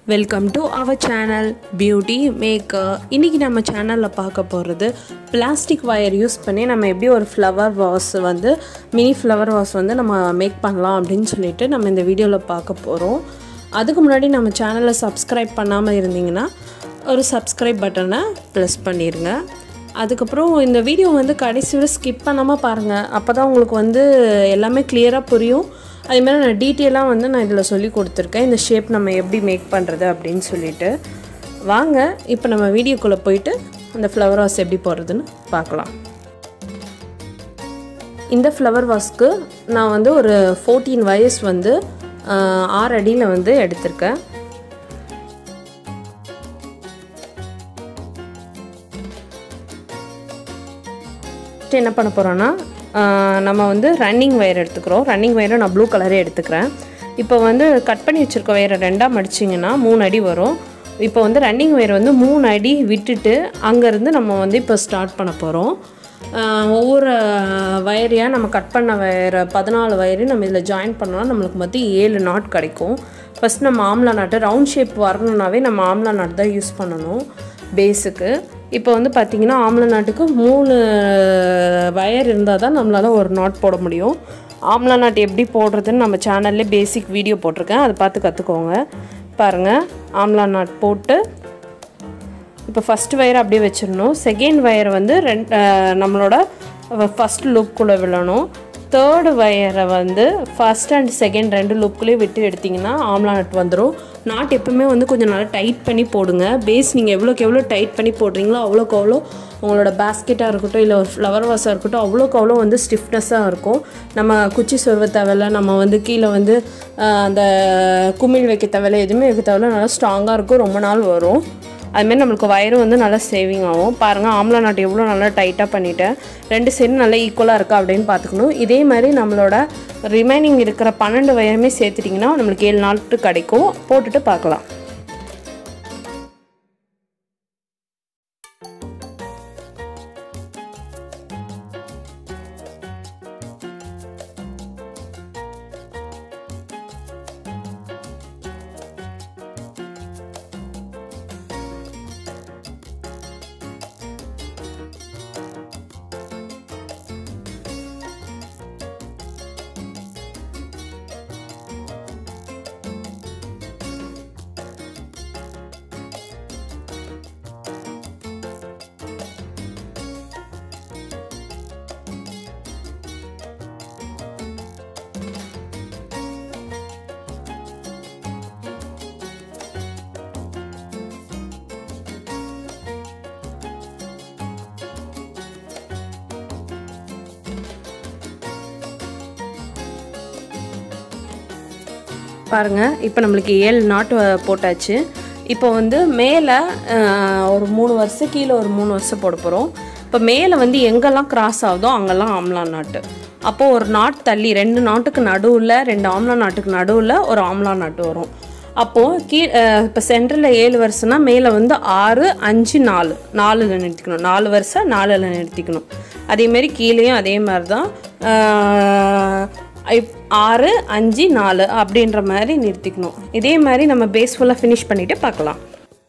welcome to our channel beauty maker இன்றைக்கி நம்ம சேனலில் பார்க்க போகிறது பிளாஸ்டிக் ஒயர் யூஸ் பண்ணி நம்ம எப்படி ஒரு ஃப்ளவர் வாஸ் வந்து மினி ஃப்ளவர் வாஸ் வந்து நம்ம மேக் பண்ணலாம் அப்படின்னு சொல்லிட்டு நம்ம இந்த வீடியோவில் பார்க்க போகிறோம் அதுக்கு முன்னாடி நம்ம சேனலை சப்ஸ்கிரைப் பண்ணாமல் இருந்தீங்கன்னா ஒரு சப்ஸ்கிரைப் பட்டனை ப்ரெஸ் பண்ணிடுங்க அதுக்கப்புறம் இந்த வீடியோ வந்து கடைசி வரை ஸ்கிப் பண்ணாமல் பாருங்கள் அப்போ தான் உங்களுக்கு வந்து எல்லாமே கிளியராக புரியும் அதேமாதிரி நான் டீட்டெயிலாக வந்து நான் இதில் சொல்லி கொடுத்துருக்கேன் இந்த ஷேப் நம்ம எப்படி மேக் பண்ணுறது அப்படின்னு சொல்லிட்டு வாங்க இப்போ நம்ம வீடியோக்குள்ளே போயிட்டு அந்த ஃப்ளவர் வாஸ் எப்படி போடுறதுன்னு பார்க்கலாம் இந்த ஃப்ளவர் வாஸ்க்கு நான் வந்து ஒரு ஃபோர்டீன் வயசு வந்து ஆஹ், ஆறு அடியில் வந்து எடுத்திருக்கேன் ஃபஸ்ட்டு என்ன பண்ண போகிறோன்னா நம்ம வந்து ரன்னிங் ஒயர் எடுத்துக்கிறோம் ரன்னிங் ஒயரை நான் ப்ளூ கலரே எடுத்துக்கிறேன் இப்போ வந்து கட் பண்ணி வச்சுருக்க ஒயரை ரெண்டாக மடிச்சிங்கன்னா மூணு அடி வரும் இப்போ வந்து ரன்னிங் ஒயர் வந்து மூணு அடி விட்டுட்டு அங்கேருந்து நம்ம வந்து இப்போ ஸ்டார்ட் பண்ண போகிறோம் ஒவ்வொரு வயரையாக நம்ம கட் பண்ண வயரை பதினாலு வயரையும் நம்ம இதில் ஜாயின் பண்ணோம்னா நம்மளுக்கு மொத்தம் ஏழு நாட் கிடைக்கும் ஃபஸ்ட் நம்ம ஆம்லா நாட்டு ரவுண்ட் ஷேப் வரணுன்னாவே நம்ம ஆம்லா நாட் தான் யூஸ் பண்ணணும் பேஸுக்கு இப்போ வந்து பார்த்திங்கன்னா ஆம்லா நாட்டுக்கு மூணு வயர் இருந்தால் தான் நம்மளால் ஒரு நாட் போட முடியும் ஆம்லா நாட் எப்படி போடுறதுன்னு நம்ம சேனல்லே பேசிக் வீடியோ போட்டிருக்கேன் அதை பார்த்து கற்றுக்கோங்க பாருங்கள் ஆம்லா நாட் போட்டு இப்போ ஃபஸ்ட் வயர் அப்படியே வச்சிடணும் செகண்ட் வயர் வந்து ரெண்டு நம்மளோட ஃபஸ்ட் லூப்குள்ளே விழணும் தேர்டு வயரை வந்து ஃபஸ்ட் அண்ட் செகண்ட் ரெண்டு லூப்குள்ளேயே விட்டு எடுத்திங்கன்னா ஆம்லா நட் வந்துடும் நாட் எப்பவுமே வந்து கொஞ்சம் நல்லா டைட் பண்ணி போடுங்க பேஸ் நீங்கள் எவ்வளோக்கு எவ்வளோ டைட் பண்ணி போடுறீங்களோ அவ்வளோக்கு அவ்வளோ உங்களோட பேஸ்கெட்டாக இருக்கட்டும் இல்லை ஒரு ஃப்ளவர் வாஸாக இருக்கட்டும் அவ்வளோக்கு அவ்வளோ வந்து ஸ்டிஃப்னஸாக இருக்கும் நம்ம குச்சி சொருவ தேவையில்ல நம்ம வந்து கீழே வந்து ஆஹ், அந்த குமிழ் வைக்க தேவையில்ல எதுவுமே வைக்க தேவையில்ல நல்லா ஸ்ட்ராங்காக இருக்கும் ரொம்ப நாள் வரும் அதுமாரி நம்மளுக்கு வயரும் வந்து நல்லா சேவிங் ஆகும் பாருங்கள் ஆம்லா நாட்டு எவ்வளோ நல்லா டைட்டாக பண்ணிட்டேன் ரெண்டு சைடும் நல்லா ஈக்குவலாக இருக்கா அப்படின்னு பார்த்துக்கணும் இதே மாதிரி நம்மளோட ரிமைனிங் இருக்கிற பன்னெண்டு வயருமே சேர்த்துட்டிங்கன்னா நம்மளுக்கு ஏழு நாட்டு கிடைக்கும் போட்டுட்டு பார்க்கலாம் பாருங்கள் இப்போ நம்மளுக்கு ஏழு நாட்டு வ- போட்டாச்சு இப்போ வந்து மேலே ஒரு மூணு வருஷம் கீழே ஒரு மூணு வருஷம் போட போகிறோம் இப்போ மேலே வந்து எங்கெல்லாம் கிராஸ் ஆகுதோ அங்கெல்லாம் ஆம்லா நாட்டு அப்போது ஒரு நாட் தள்ளி ரெண்டு நாட்டுக்கு நடுவில் ரெண்டு ஆம்லா நாட்டுக்கு நடுவில் ஒரு ஆம்லா நாட்டு வரும் அப்போது கீ இப்போ சென்டரில் ஏழு வருஷம்னா மேலே வந்து ஆறு அஞ்சு நாலு நாலில் நிறுத்திக்கணும் நாலு வருஷம் நாலில் நிறுத்திக்கணும் அதேமாரி கீழேயும் அதே மாதிரி தான் ஆஹ், இப்- ஆறு அஞ்சு நாலு அப்படின்ற மாதிரி நிறுத்திக்கணும் இதே மாதிரி நம்ம பேஸ் ஃபுல்லாக ஃபினிஷ் பண்ணிவிட்டு பார்க்கலாம்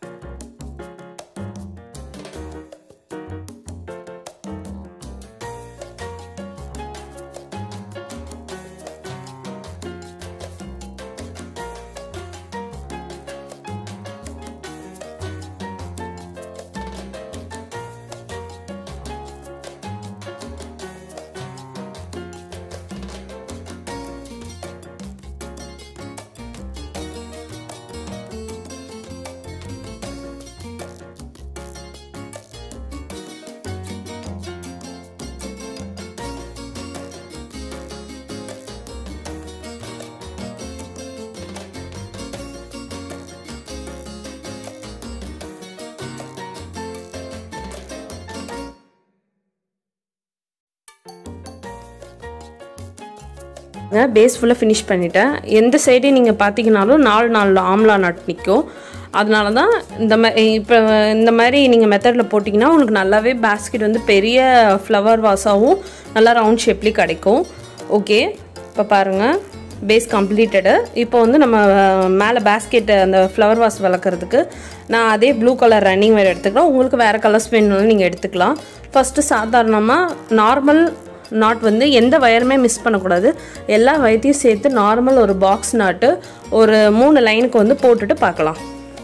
பேஸ் ஃபுல்லாக ஃபினிஷ் பண்ணிட்டேன் எந்த சைடு நீங்கள் பார்த்தீங்கனாலும் நாலு நாலு ஆம்லா நட் நிற்கும் அதனால தான் இந்த மாதிரி இப்போ இந்த மாதிரி நீங்கள் மெத்தடில் போட்டிங்கன்னா உங்களுக்கு நல்லாவே பேஸ்கெட் வந்து பெரிய ஃப்ளவர் வாஸாகவும் நல்லா ரவுண்ட் ஷேப்லேயும் கிடைக்கும் ஓகே இப்போ பாருங்கள் பேஸ் கம்ப்ளீட்டடு இப்போ வந்து நம்ம மேலே பேஸ்கெட் அந்த ஃப்ளவர் வாஸ் வளர்க்குறதுக்கு நான் அதே ப்ளூ கலர் ரன்னிங் வேறு எடுத்துக்கிறேன் உங்களுக்கு வேறு கலர்ஸ் வேணும்னாலும் நீங்கள் எடுத்துக்கலாம் ஃபஸ்ட்டு சாதாரணமாக நார்மல் நாட் வந்து எந்த வயருமே மிஸ் பண்ணக்கூடாது எல்லா வயத்தையும் சேர்த்து நார்மல் ஒரு பாக்ஸ் நாட்டு ஒரு மூணு லைனுக்கு வந்து போட்டுட்டு பார்க்கலாம்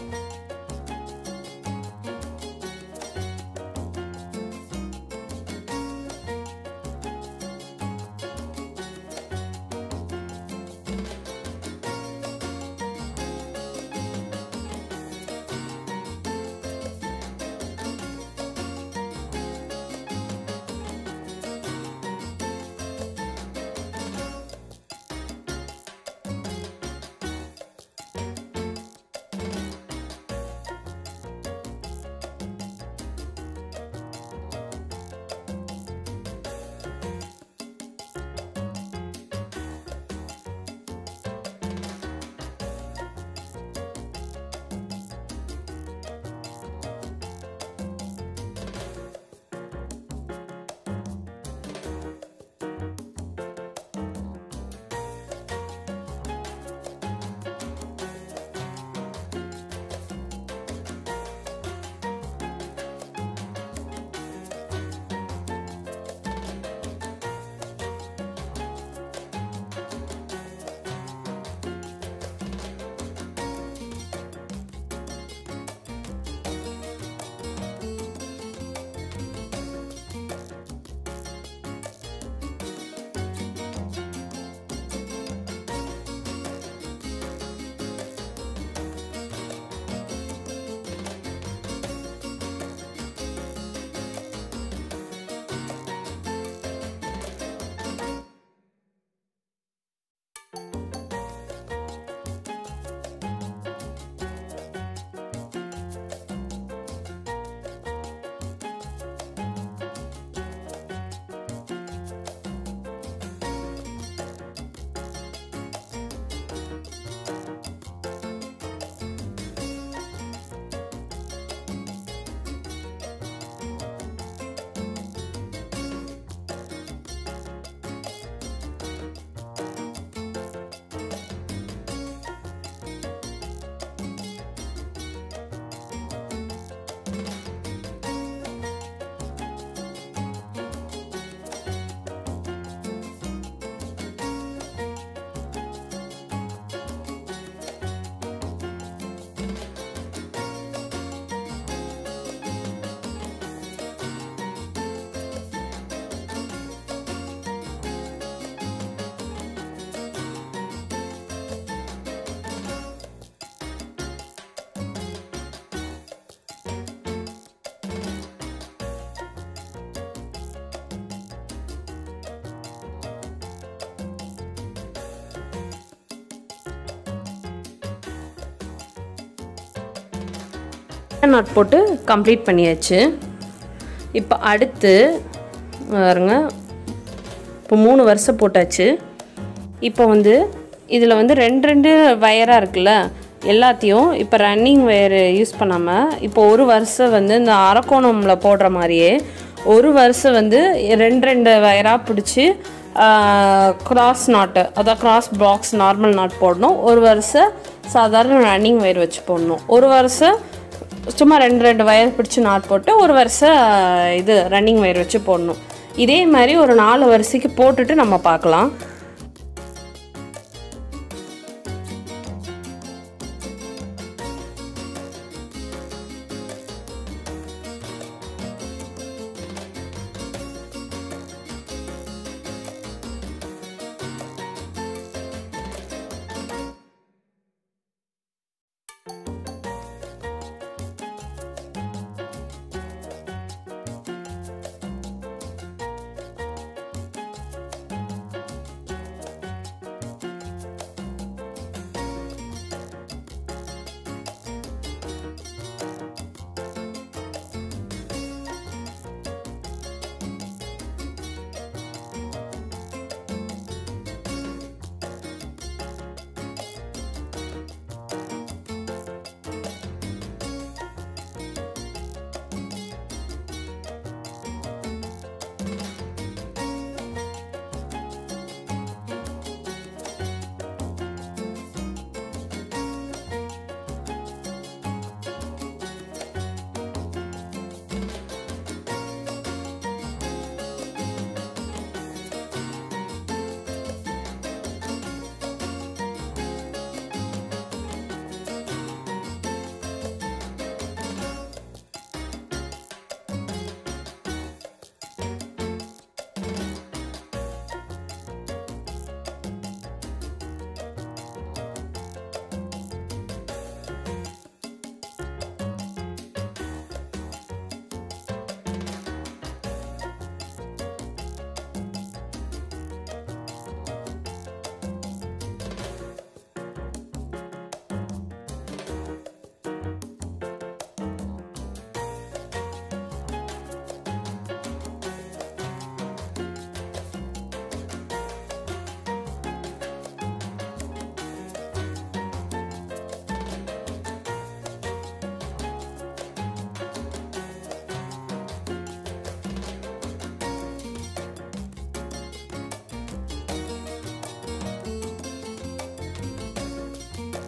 நாட் போட்டு கம்ப்ளீட் பண்ணியாச்சு இப்போ அடுத்து பாருங்க இப்போ மூணு வருஷம் போட்டாச்சு இப்போ வந்து இதில் வந்து ரெண்டு ரெண்டு வயராக இருக்குல்ல எல்லாத்தையும் இப்போ ரன்னிங் வயர் யூஸ் பண்ணாமல் இப்போ ஒரு வருஷம் வந்து இந்த அரக்கோணமில் போடுற மாதிரியே ஒரு வருஷம் வந்து ரெண்டு ரெண்டு வயராக பிடிச்சி கிராஸ் நாட்டு அதான் கிராஸ் பாக்ஸ் நார்மல் நாட் போடணும் ஒரு வருஷம் சாதாரண ரன்னிங் வயர் வச்சு போடணும் ஒரு வருஷம் சும்மா ரெண்டு ரெண்டு வயர் பிடிச்சி நாட் போட்டு ஒரு வருஷம் இது ரன்னிங் வயர் வச்சு போடணும் இதே மாதிரி ஒரு நாலு வரிசைக்கு போட்டுட்டு நம்ம பார்க்கலாம்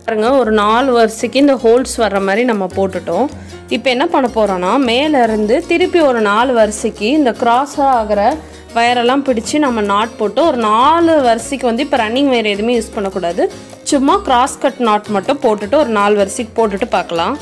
பாருங்க ஒரு நாலு வரிசைக்கு இந்த ஹோல்ஸ் வர்ற மாதிரி நம்ம போட்டுட்டோம் இப்போ என்ன பண்ண போகிறோன்னா மேலேருந்து திருப்பி ஒரு நாலு வரிசைக்கு இந்த கிராஸாக ஆகிற வயரெல்லாம் பிடிச்சி நம்ம நாட் போட்டு ஒரு நாலு வரிசைக்கு வந்து இப்போ ரன்னிங் வயர் எதுவுமே யூஸ் பண்ணக்கூடாது சும்மா கிராஸ் கட் நாட் மட்டும் போட்டுட்டு ஒரு நாலு வரிசைக்கு போட்டுட்டு பார்க்கலாம்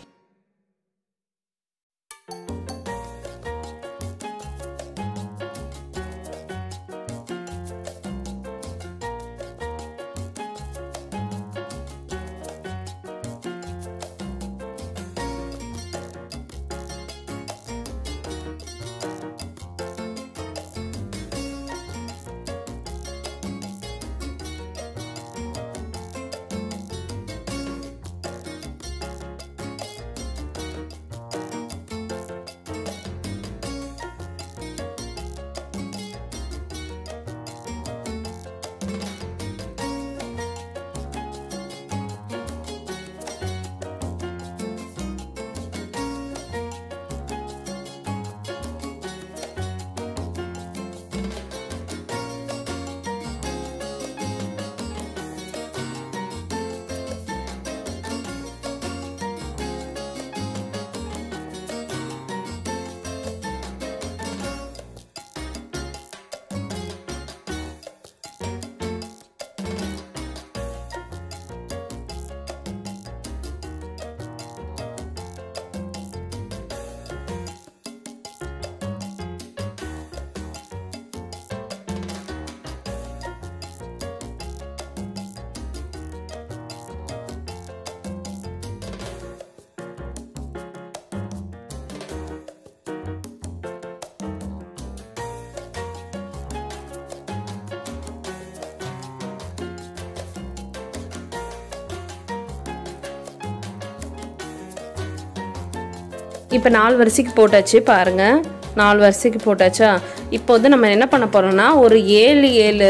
இப்போ நாலு வரிசைக்கு போட்டாச்சு பாருங்கள் நாலு வரிசைக்கு போட்டாச்சா இப்போ வந்து நம்ம என்ன பண்ண போகிறோம்னா ஒரு ஏழு ஏழு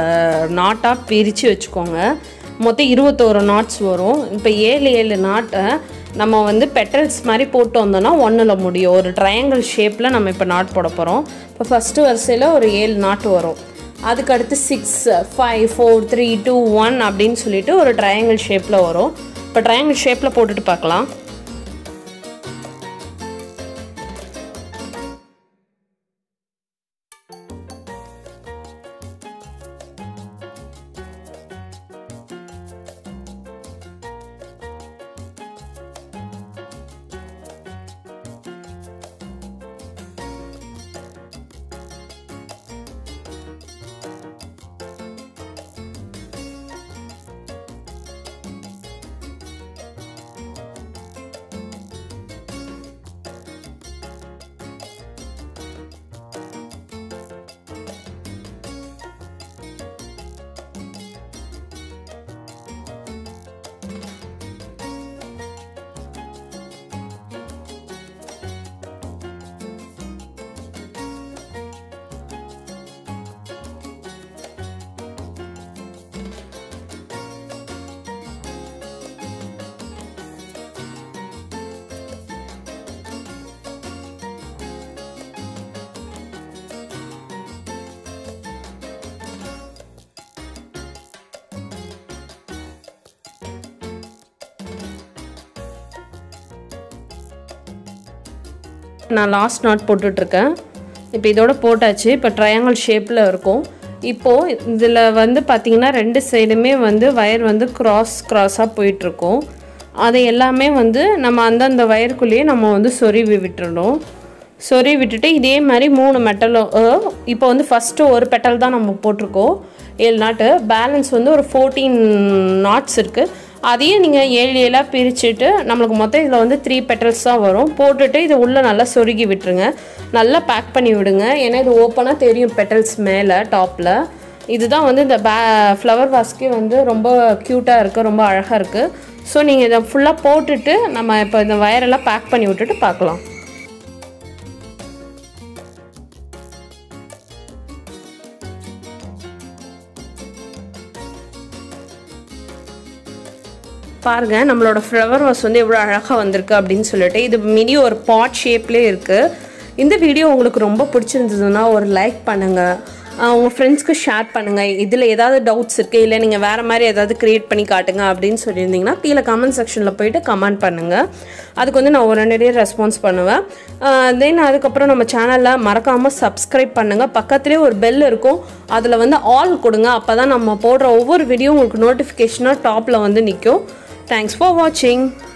நாட்டாக பிரித்து வச்சுக்கோங்க மொத்தம் இருபத்தோரு நாட்ஸ் வரும் இப்போ ஏழு ஏழு நாட்டை நம்ம வந்து பெட்டல்ஸ் மாதிரி போட்டு வந்தோம்னா ஒன்றில் முடியும் ஒரு ட்ரையாங்கிள் ஷேப்பில் நம்ம இப்போ நாட் போட போகிறோம் இப்போ ஃபஸ்ட்டு வரிசையில் ஒரு ஏழு நாட்டு வரும் அதுக்கு அடுத்து six five four three two one அப்படின்னு சொல்லிட்டு ஒரு ட்ரையாங்கிள் ஷேப்பில் வரும் இப்போ ட்ரையாங்கிள் ஷேப்பில் போட்டுட்டு பார்க்கலாம் நான் லாஸ்ட் நாட் போட்டுட்ருக்கேன் இப்போ இதோட போட்டாச்சு இப்போ ட்ரையாங்கிள் ஷேப்பில் இருக்கும் இப்போது இதில் வந்து பார்த்திங்கன்னா ரெண்டு சைடுமே வந்து வயர் வந்து கிராஸ் கிராஸாக போயிட்டுருக்கும் அதை எல்லாமே வந்து நம்ம அந்தந்த வயருக்குள்ளேயே நம்ம வந்து சொருவி விட்டுறணும் சொருவி விட்டுட்டு இதே மாதிரி மூணு மெட்டலும் இப்போ வந்து ஃபஸ்ட்டு ஒரு பெட்டல் தான் நம்ம போட்டிருக்கோம் ஏழு நாட்டு பேலன்ஸ் வந்து ஒரு ஃபோர்டீன் நாட்ஸ் இருக்குது அதையும் நீங்கள் ஏழு ஏழாக பிரிச்சுட்டு நம்மளுக்கு மொத்தம் இதில் வந்து த்ரீ பெட்டல்ஸ் தான் வரும் போட்டுட்டு இது உள்ளே நல்லா சொருகி விட்டுருங்க நல்லா பேக் பண்ணி விடுங்க ஏன்னா இது ஓப்பனாக தெரியும் பெட்டல்ஸ் மேலே டாப்பில் இதுதான் வந்து இந்த பே ஃப்ளவர் வாஸ்க்கே வந்து ரொம்ப க்யூட்டாக இருக்குது ரொம்ப அழகாக இருக்குது ஸோ நீங்கள் இதை ஃபுல்லாக போட்டுட்டு நம்ம இப்போ இந்த வயரெல்லாம் பேக் பண்ணி விட்டுட்டு பார்க்கலாம் பாருங்க நம்மளோட ஃப்ளவர் வாஸ் வந்து எவ்வளோ அழகாக வந்திருக்கு அப்படின்னு சொல்லிட்டு இது மினி ஒரு பாட் ஷேப்லேயே இருக்குது இந்த வீடியோ உங்களுக்கு ரொம்ப பிடிச்சிருந்ததுன்னா ஒரு லைக் பண்ணுங்கள் உங்கள் ஃப்ரெண்ட்ஸ்க்கு ஷேர் பண்ணுங்கள் இதில் ஏதாவது டவுட்ஸ் இருக்குது இல்லை நீங்கள் வேறு மாதிரி ஏதாவது க்ரியேட் பண்ணி காட்டுங்க அப்படின்னு சொல்லியிருந்தீங்கன்னா கீழே கமெண்ட் செக்ஷனில் போயிட்டு கமெண்ட் பண்ணுங்கள் அதுக்கு வந்து நான் உடனடியே ரெஸ்பான்ஸ் பண்ணுவேன் தென் அதுக்கப்புறம் நம்ம சேனலில் மறக்காமல் சப்ஸ்கிரைப் பண்ணுங்கள் பக்கத்துலேயே ஒரு பெல் இருக்கும் அதில் வந்து ஆல் கொடுங்க அப்போ தான் நம்ம போடுற ஒவ்வொரு வீடியோ உங்களுக்கு நோட்டிஃபிகேஷனாக டாப்பில் வந்து நிற்கும் தேங்க்ஸ் ஃபார் வாட்சிங்